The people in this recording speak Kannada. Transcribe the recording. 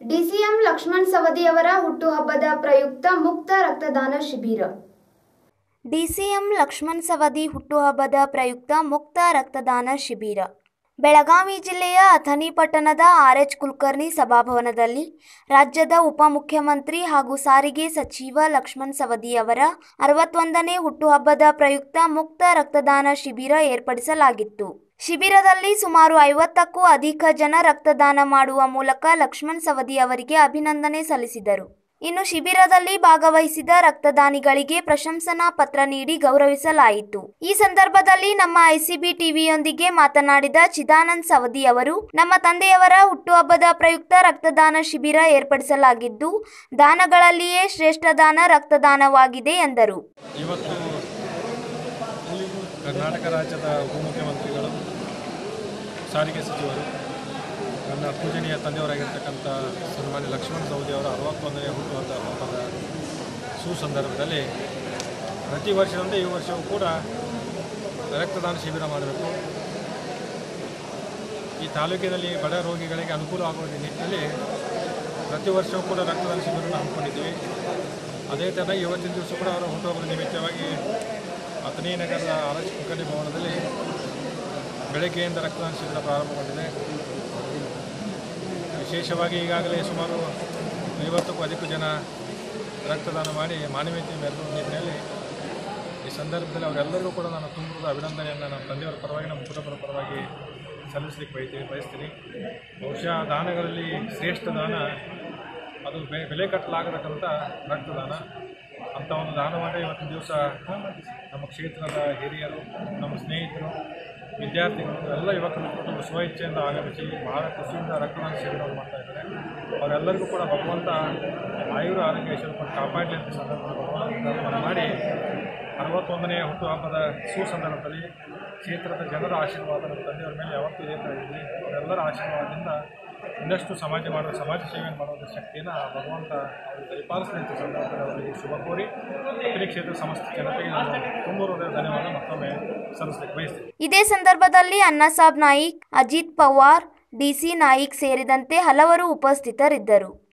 ಡಿಸಿಎಂ ಲಕ್ಷ್ಮಣ್ ಸವದಿಯವರ ಹುಟ್ಟುಹಬ್ಬದ ಪ್ರಯುಕ್ತ ಮುಕ್ತ ರಕ್ತದಾನ ಶಿಬಿರ ಡಿಸಿಎಂ ಲಕ್ಷ್ಮಣ್ ಸವದಿ ಹುಟ್ಟುಹಬ್ಬದ ಪ್ರಯುಕ್ತ ಮುಕ್ತ ರಕ್ತದಾನ ಶಿಬಿರ ಬೆಳಗಾವಿ ಜಿಲ್ಲೆಯ ಅಥಣಿ ಪಟ್ಟಣದ ಆರ್ಎಚ್ ಕುಲಕರ್ಣಿ ಸಭಾಭವನದಲ್ಲಿ ರಾಜ್ಯದ ಉಪಮುಖ್ಯಮಂತ್ರಿ ಹಾಗೂ ಸಾರಿಗೆ ಸಚಿವ ಲಕ್ಷ್ಮಣ್ ಸವದಿ ಅವರ ಅರವತ್ತೊಂದನೇ ಹುಟ್ಟುಹಬ್ಬದ ಪ್ರಯುಕ್ತ ಮುಕ್ತ ರಕ್ತದಾನ ಶಿಬಿರ ಏರ್ಪಡಿಸಲಾಗಿತ್ತು ಶಿಬಿರದಲ್ಲಿ ಸುಮಾರು ಐವತ್ತಕ್ಕೂ ಅಧಿಕ ಜನ ರಕ್ತದಾನ ಮಾಡುವ ಮೂಲಕ ಲಕ್ಷ್ಮಣ್ ಸವದಿ ಅವರಿಗೆ ಅಭಿನಂದನೆ ಸಲ್ಲಿಸಿದರು ಇನ್ನು ಶಿಬಿರದಲ್ಲಿ ಭಾಗವಹಿಸಿದ ರಕ್ತದಾನಿಗಳಿಗೆ ಪ್ರಶಂಸನಾ ಪತ್ರ ನೀಡಿ ಗೌರವಿಸಲಾಯಿತು ಈ ಸಂದರ್ಭದಲ್ಲಿ ನಮ್ಮ ಐಸಿಬಿ ಟಿವಿಯೊಂದಿಗೆ ಮಾತನಾಡಿದ ಚಿದಾನಂದ್ ಸವದಿ ಅವರು ನಮ್ಮ ತಂದೆಯವರ ಹುಟ್ಟುಹಬ್ಬದ ಪ್ರಯುಕ್ತ ರಕ್ತದಾನ ಶಿಬಿರ ಏರ್ಪಡಿಸಲಾಗಿದ್ದು ದಾನಗಳಲ್ಲಿಯೇ ಶ್ರೇಷ್ಠ ದಾನ ರಕ್ತದಾನವಾಗಿದೆ ಎಂದರು ಇವತ್ತು ಕರ್ನಾಟಕ ರಾಜ್ಯದ ಉಪಮುಖ್ಯಮಂತ್ರಿಗಳು ಸಾರಿಗೆ ಸಚಿವರು ನನ್ನ ಪೂಜನೀಯ ತಂದೆಯವರಾಗಿರ್ತಕ್ಕಂಥ ಸನ್ಮಾನ್ಯ ಲಕ್ಷ್ಮಣ ಸವದಿ ಅವರ ಅರವತ್ತೊಂದನೇ ಹುಟ್ಟುಹಬ್ಬದ ಹಬ್ಬದ ಸುಸಂದರ್ಭದಲ್ಲಿ ಪ್ರತಿ ವರ್ಷದಂತೆ ಈ ವರ್ಷವೂ ಕೂಡ ರಕ್ತದಾನ ಶಿಬಿರ ಮಾಡಬೇಕು ಈ ತಾಲೂಕಿನಲ್ಲಿ ಬಡ ರೋಗಿಗಳಿಗೆ ಅನುಕೂಲ ಆಗುವ ನಿಟ್ಟಿನಲ್ಲಿ ಪ್ರತಿ ವರ್ಷವೂ ಕೂಡ ರಕ್ತದಾನ ಶಿಬಿರವನ್ನು ಹಮ್ಮಿಕೊಂಡಿದ್ದೀವಿ ಅದೇ ಥರ ಇವತ್ತಿನ ದಿವಸ ಕೂಡ ಅವರ ಹುಟ್ಟುಹಬ್ಬದ ನಿಮಿತ್ತವಾಗಿ ಅಥಣಿ ನಗರದ ಆರ್ ಎಚ್ ಕುಲಕರ್ಣಿ ಭವನದಲ್ಲಿ ಬೆಳಗ್ಗೆಯಿಂದ ರಕ್ತದಾನ ಶಿಬಿರ ಪ್ರಾರಂಭಗೊಂಡಿದೆ ವಿಶೇಷವಾಗಿ ಈಗಾಗಲೇ ಸುಮಾರು ಐವತ್ತಕ್ಕೂ ಅಧಿಕ ಜನ ರಕ್ತದಾನ ಮಾಡಿ ಮಾನವೀಯತೆ ಮೆರೆದ ನಿಟ್ಟಿನಲ್ಲಿ ಈ ಸಂದರ್ಭದಲ್ಲಿ ಅವರೆಲ್ಲರಿಗೂ ಕೂಡ ನಾನು ತುಂಬಿದ ಅಭಿನಂದನೆಯನ್ನು ನಮ್ಮ ತಂದೆಯವರ ಪರವಾಗಿ ನಮ್ಮ ಕುಟುಂಬದ ಪರವಾಗಿ ಸಲ್ಲಿಸಲಿಕ್ಕೆ ಬಯಸ್ತೀನಿ ಬಯಸ್ತೀನಿ ಬಹುಶಃ ದಾನಗಳಲ್ಲಿ ಶ್ರೇಷ್ಠ ದಾನ ಅದು ಬೆ- ಬೆಲೆ ಕಟ್ಟಲಾಗತಕ್ಕಂಥ ರಕ್ತದಾನ ಅಂಥ ಒಂದು ದಾನ ಮಾಡಿ ಇವತ್ತಿನ ದಿವಸ ನಮ್ಮ ಕ್ಷೇತ್ರದ ಹಿರಿಯರು ನಮ್ಮ ಸ್ನೇಹಿತರು ವಿದ್ಯಾರ್ಥಿಗಳು ಎಲ್ಲ ಯುವಕರು ಕುಟುಂಬ ಸ್ವಇಚ್ಛೆಯಿಂದ ಆಗಮಿಸಿ ಬಹಳ ಖುಷಿಯಿಂದ ರಕ್ತದಾನ ಶಿಬಿರವನ್ನು ಮಾಡ್ತಾ ಇದ್ದಾರೆ ಅವರೆಲ್ಲರಿಗೂ ಕೂಡ ಭಗವಂತ ಆಯುರ ಆರೋಗ್ಯ ಸ್ವಲ್ಪ ಕಾಪಾಡಲಿ ಅಂತ ಸಂದರ್ಭದಲ್ಲಿ ಭಗವಂತ ಮಾಡಿ ಅರವತ್ತೊಂದನೇ ಹುಟ್ಟುಹಬ್ಬದ ಸುಸಂದರ್ಭದಲ್ಲಿ ಕ್ಷೇತ್ರದ ಜನರ ಆಶೀರ್ವಾದ ನಮ್ಮ ತಂದೆಯವರ ಮೇಲೆ ಯಾವತ್ತೂ ಇದೆ ಇದ್ವಿ ಅವರೆಲ್ಲರ ಆಶೀರ್ವಾದದಿಂದ ಇನ್ನಷ್ಟು ಸಮಾಜ ಮಾಡುವ ಸಮಾಜ ಸೇವೆಯನ್ನು ಮಾಡುವ ಶಕ್ತಿಯನ್ನು ಆ ಭಗವಂತ ಅವರು ದಯಪಾಲಿಸಲಿ ಅಂತ ಸಂದರ್ಭದಲ್ಲಿ ಅವರಿಗೆ ಶುಭ ಕೋರಿ ಉತ್ತರ ಕ್ಷೇತ್ರ ಸಮಸ್ತ ಜನತೆಗೆ ನಾನು ತುಂಬ ಹೃದಯ ಧನ್ಯವಾದ ಮತ್ತೊಮ್ಮೆ ಸಲ್ಲಿಸಲಿಕ್ಕೆ ಬಯಸ್ತೀನಿ ಇದೇ ಸಂದರ್ಭದಲ್ಲಿ ಅನ್ನಸಾಬ್ ನಾಯಿಕ್ ಅಜಿತ್ ಪವಾರ್ ಡಿಸಿ ನಾಯಿಕ್ ಸೇರಿದಂತೆ ಹಲವರು ಉಪಸ್ಥಿತರಿದ್ದರು